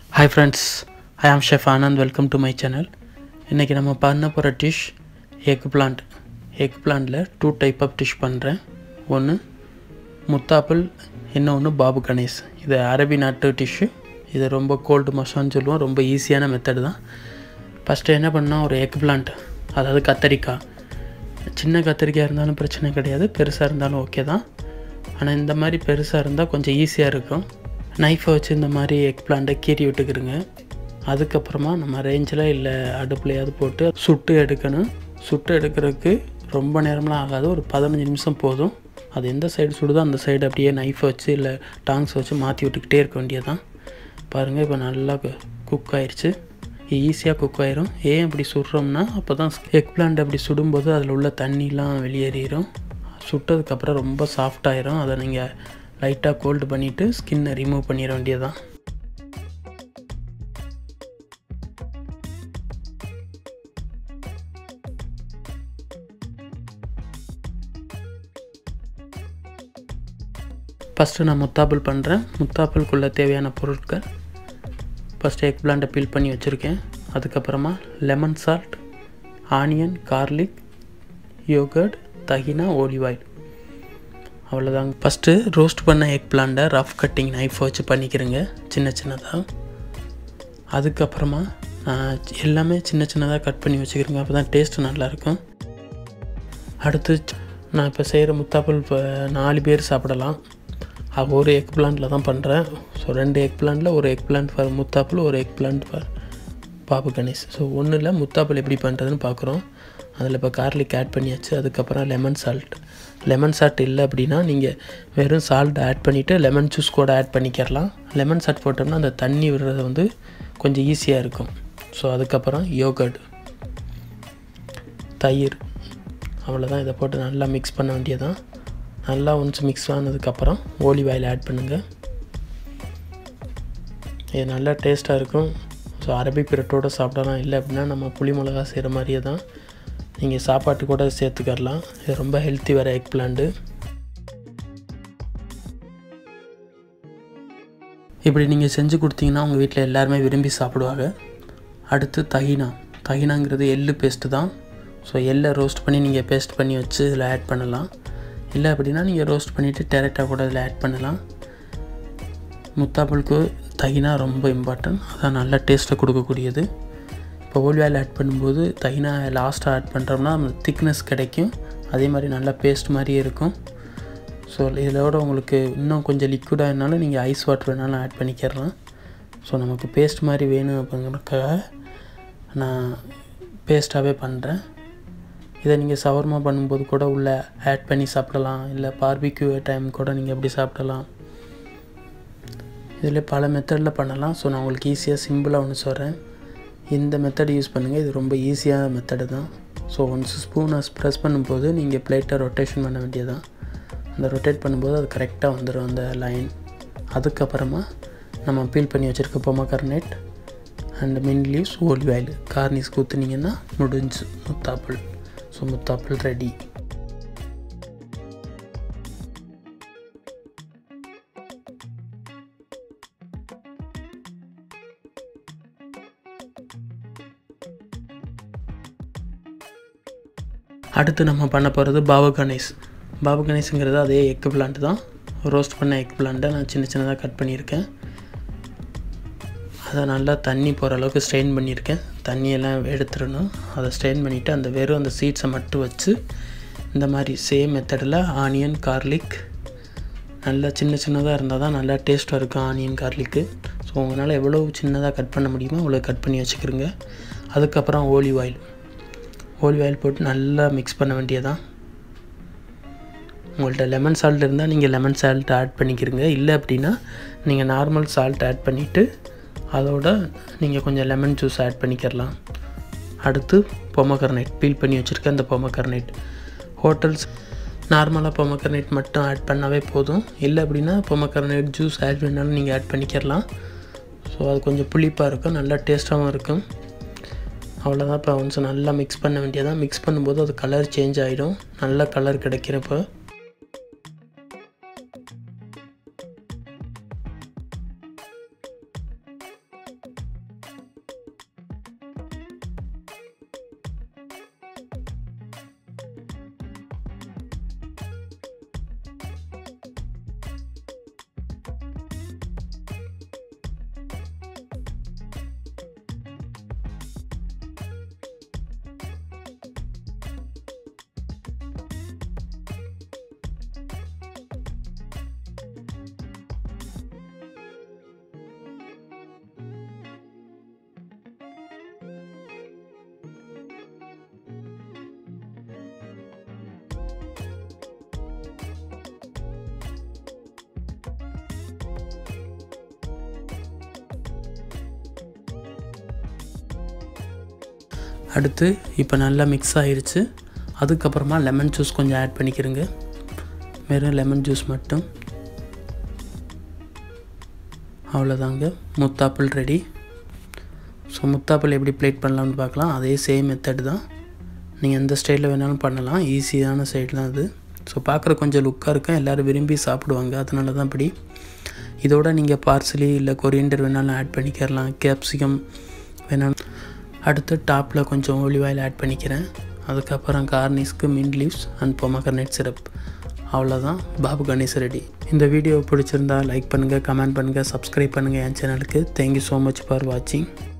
hi friends I am chef Anand welcome to my channel இன்றைக்கி நம்ம பண்ண போகிற டிஷ் எக் பிளான்ட் எக் பிளான்ட்டில் டூ டைப் ஆஃப் டிஷ் பண்ணுறேன் ஒன்று முத்தாப்பிள் இன்னொன்று பாபு கணேஷ் இது அரபி நாட்டு டிஷ்ஷு இது ரொம்ப கோல்டு மசான்னு சொல்லுவோம் ரொம்ப ஈஸியான மெத்தடு தான் ஃபஸ்ட்டு என்ன பண்ணால் ஒரு எக் பிளான்ட் அதாவது கத்தரிக்காய் சின்ன கத்திரிக்காய் இருந்தாலும் பிரச்சனை கிடையாது பெருசாக இருந்தாலும் ஓகே தான் ஆனால் இந்த மாதிரி பெருசாக இருந்தால் கொஞ்சம் ஈஸியாக இருக்கும் நைஃபை வச்சு இந்த மாதிரி எக் பிளான்ட்டை கீறி விட்டுக்கிறோங்க அதுக்கப்புறமா நம்ம ரேஞ்சில் இல்லை அடுப்புலையாவது போட்டு சுட்டு எடுக்கணும் சுட்டு எடுக்கிறதுக்கு ரொம்ப நேரம்லாம் ஆகாது ஒரு பதினஞ்சு நிமிஷம் போதும் அது எந்த சைடு சுடுதோ அந்த சைடு அப்படியே நைஃபை வச்சு இல்லை டாங்ஸ் வச்சு மாற்றி விட்டுக்கிட்டே இருக்க வேண்டியதான் பாருங்கள் இப்போ நல்லா குக் ஆயிடுச்சு ஈஸியாக குக் ஆயிரும் ஏன் இப்படி சுடுறோம்னா அப்போ தான் எக் பிளான்ட் அப்படி சுடும்போது அதில் உள்ள தண்ணிலாம் வெளியேறிடும் சுட்டதுக்கப்புறம் ரொம்ப சாஃப்ட் ஆயிரும் அதை நீங்கள் லைட்டாக கோல்டு பண்ணிவிட்டு ஸ்கின்னை ரிமூவ் பண்ணிட வேண்டியதான் ஃபஸ்ட்டு நான் முத்தாப்பிள் பண்ணுறேன் முத்தாப்பிள்குள்ளே தேவையான பொருட்கள் ஃபஸ்ட்டு எக் பிளான்ட்டை பீல் பண்ணி வச்சுருக்கேன் அதுக்கப்புறமா lemon salt onion garlic yogurt தகினா ஓலிவ் ஆயில் அவ்வளோதாங்க ஃபஸ்ட்டு ரோஸ்ட் பண்ண எக் பிளான்ட்டை ரஃப் கட்டிங் நைஃப் வச்சு பண்ணிக்கிறேங்க சின்ன சின்னதாக அதுக்கப்புறமா நான் எல்லாமே சின்ன சின்னதாக கட் பண்ணி வச்சுக்கிறேங்க அப்போ தான் டேஸ்ட்டு நல்லாயிருக்கும் அடுத்து நான் இப்போ செய்கிற முத்தாப்பிள் இப்போ நாலு பேர் சாப்பிடலாம் அது ஒரு எக் பிளான்ட்டில் தான் பண்ணுறேன் ஸோ ரெண்டு எக் பிளான்ட்டில் ஒரு எக் பிளான்ட் ஃபார் முத்தாப்பிள் ஒரு eggplant for baba ganoush so ஒன்றில் முத்தாப்பிள் எப்படி பண்ணுறதுன்னு பார்க்குறோம் அதில் இப்போ கார்லிக் ஆட் பண்ணியாச்சு அதுக்கப்புறம் லெமன் சால்ட் லெமன் சால்ட் இல்லை அப்படின்னா நீங்கள் வெறும் சால்ட் ஆட் பண்ணிவிட்டு லெமன் ஜூஸ் கூட ஆட் பண்ணிக்கிறலாம் லெமன் சால்ட் போட்டோம்னா அந்த தண்ணி விடுறது வந்து கொஞ்சம் ஈஸியாக இருக்கும் ஸோ அதுக்கப்புறம் யோகர்ட் தயிர் அவ்வளோதான் இதை போட்டு நல்லா மிக்ஸ் பண்ண வேண்டியதான் நல்லா ஒன்ஸ் மிக்ஸ் ஆனதுக்கப்புறம் ஓலிவ் ஆயில் ஆட் பண்ணுங்கள் இது நல்லா டேஸ்ட்டாக இருக்கும் ஸோ அரபிக் பிரெட்டோடு சாப்பிடலாம் இல்லை அப்படின்னா நம்ம புளி மிளகா செய்கிற மாதிரியே தான் நீங்கள் சாப்பாட்டு கூட சேர்த்துக்கரலாம் இது ரொம்ப ஹெல்த்தி வர எக் பிளான்ட்டு இப்படி நீங்கள் செஞ்சு கொடுத்தீங்கன்னா உங்கள் வீட்டில் எல்லாருமே விரும்பி சாப்பிடுவாங்க அடுத்து தகினா தகினாங்கிறது எள்ளு பேஸ்ட்டு தான் ஸோ எள்ளை ரோஸ்ட் பண்ணி நீங்கள் பேஸ்ட் பண்ணி வச்சு இதில் ஆட் பண்ணலாம் இல்லை அப்படின்னா நீங்கள் ரோஸ்ட் பண்ணிவிட்டு டேரெக்டாக கூட இதில் ஆட் பண்ணலாம் முத்தாப்பிளுக்கு தகினா ரொம்ப இம்பார்ட்டன்ட் அதான் நல்ல டேஸ்ட்டை கொடுக்கக்கூடியது இப்போ ஓல்வி ஆயில் ஆட் பண்ணும்போது தகினா லாஸ்ட்டாக ஆட் பண்ணுறோம்னா அந்த திக்னஸ் கிடைக்கும் அதே மாதிரி நல்லா பேஸ்ட் மாதிரியே இருக்கும் ஸோ இதோட உங்களுக்கு இன்னும் கொஞ்சம் லிக்விடாக இருந்தாலும் நீங்கள் ஐஸ் வாட்டர் வேணாலும் ஆட் பண்ணிக்கிறலாம் ஸோ நமக்கு பேஸ்ட் மாதிரி வேணும் அப்படிங்கிறதுக்காக நான் பேஸ்ட்டாகவே பண்ணுறேன் இதை நீங்கள் சவர்மா பண்ணும்போது கூட உள்ளே ஆட் பண்ணி சாப்பிடலாம் இல்லை பார்பிக்யூ டைம் கூட நீங்கள் எப்படி சாப்பிடலாம் இதில் பல மெத்தடில் பண்ணலாம் ஸோ நான் உங்களுக்கு ஈஸியாக சிம்பிளாக ஒன்று சொல்கிறேன் இந்த மெத்தட் யூஸ் பண்ணுங்கள் இது ரொம்ப ஈஸியான மெத்தடு தான் ஸோ ஒன்ஸ் ஸ்பூனை ப்ரெஸ் பண்ணும்போது நீங்கள் பிளேட்டை ரொட்டேஷன் பண்ண வேண்டியதான் அந்த ரொட்டேட் பண்ணும்போது அது கரெக்டாக வந்துடும் அந்த லைன் அதுக்கப்புறமா நம்ம பீல் பண்ணி வச்சுருக்க pomegranate and mint leaves olive oil garnish ஊற்றுனீங்கன்னா முடிஞ்சு முத்தாப்பிள் ஸோ முத்தாப்பிள் ரெடி அடுத்து நம்ம பண்ண போகிறது பாபு கணேஷ் பாபு கணேஷுங்கிறது அதே எக் பிளான்ட் தான் ரோஸ்ட் பண்ண எக் பிளான்ட்டை நான் சின்ன சின்னதாக கட் பண்ணியிருக்கேன் அதை நல்லா தண்ணி போகிற அளவுக்கு ஸ்ட்ரெயின் பண்ணியிருக்கேன் தண்ணியெல்லாம் எடுத்துடணும் அதை ஸ்ட்ரெயின் பண்ணிவிட்டு அந்த வெறும் அந்த சீட்ஸை மட்டும் வச்சு இந்த மாதிரி சேம் மெத்தடில் ஆனியன் கார்லிக் நல்லா சின்ன சின்னதாக இருந்தால் தான் நல்லா டேஸ்ட்டாக இருக்கும் ஆனியன் கார்லிக்கு ஸோ உங்களால் எவ்வளோ சின்னதாக கட் பண்ண முடியுமோ அவ்வளோ கட் பண்ணி வச்சுக்கிறோங்க அதுக்கப்புறம் ஓலிவ் ஆயில் ஓலிவ் ஆயில் போட்டு நல்லா மிக்ஸ் பண்ண வேண்டியதான் உங்கள்கிட்ட லெமன் சால்ட் இருந்தால் நீங்கள் லெமன் சால்ட் ஆட் பண்ணிக்கிறீங்க இல்லை அப்படின்னா நீங்கள் நார்மல் சால்ட் ஆட் பண்ணிவிட்டு அதோட நீங்கள் கொஞ்சம் லெமன் ஜூஸ் ஆட் பண்ணிக்கிறலாம் அடுத்து பொமக்கர்னைட் பீல் பண்ணி வச்சுருக்க அந்த பொமக்கர்னைட் ஹோட்டல்ஸ் நார்மலாக பொமக்கர்னைட் மட்டும் ஆட் பண்ணாவே போதும் இல்லை அப்படின்னா பொமக்கர்னைட் ஜூஸ் ஆட் பண்ணாலும் நீங்கள் ஆட் பண்ணிக்கிறலாம் ஸோ அது கொஞ்சம் புளிப்பாக இருக்கும் நல்லா டேஸ்ட்டாகவும் இருக்கும் அவ்வளோதான் இப்போ ஒன்ஸ் நல்லா மிக்ஸ் பண்ண வேண்டியதான் மிக்ஸ் பண்ணும்போது அது கலர் சேஞ்ச் ஆகிடும் நல்ல கலர் கிடைக்கிறப்போ அடுத்து இப்போ நல்லா மிக்ஸ் ஆயிருச்சு அதுக்கப்புறமா லெமன் ஜூஸ் கொஞ்சம் ஆட் பண்ணிக்கிறேங்க வெறும் லெமன் ஜூஸ் மட்டும் அவ்வளோதாங்க முத்தாப்பிள் ரெடி ஸோ முத்தாப்பிள் எப்படி பிளேட் பண்ணலாம்னு பார்க்கலாம் அதே சேம் மெத்தட் தான் நீங்கள் எந்த ஸ்டைலில் வேணாலும் பண்ணலாம் ஈஸியான சைடு தான் அது ஸோ பார்க்குற கொஞ்சம் லுக்காக இருக்கும் எல்லோரும் விரும்பி சாப்பிடுவாங்க அதனால தான் இப்படி இதோட நீங்கள் பார்சலி இல்லை கொரியண்டர் வேணாலும் ஆட் பண்ணிக்கிறலாம் கேப்சிகம் வேணாலும் அடுத்து டாப்பில் கொஞ்சம் ஒலிவ் ஆயில் ஆட் பண்ணிக்கிறேன் அதுக்கப்புறம் கார்னிஸ்க்கு மின் லீவ்ஸ் அண்ட் பொமக்கர்னேட் சிரப் அவ்வளோதான் பாபு கணேஷ் ரெடி இந்த வீடியோ பிடிச்சிருந்தா லைக் பண்ணுங்கள் கமெண்ட் பண்ணுங்கள் சப்ஸ்கிரைப் பண்ணுங்கள் என் சேனலுக்கு தேங்க்யூ ஸோ மச் ஃபார் வாட்சிங்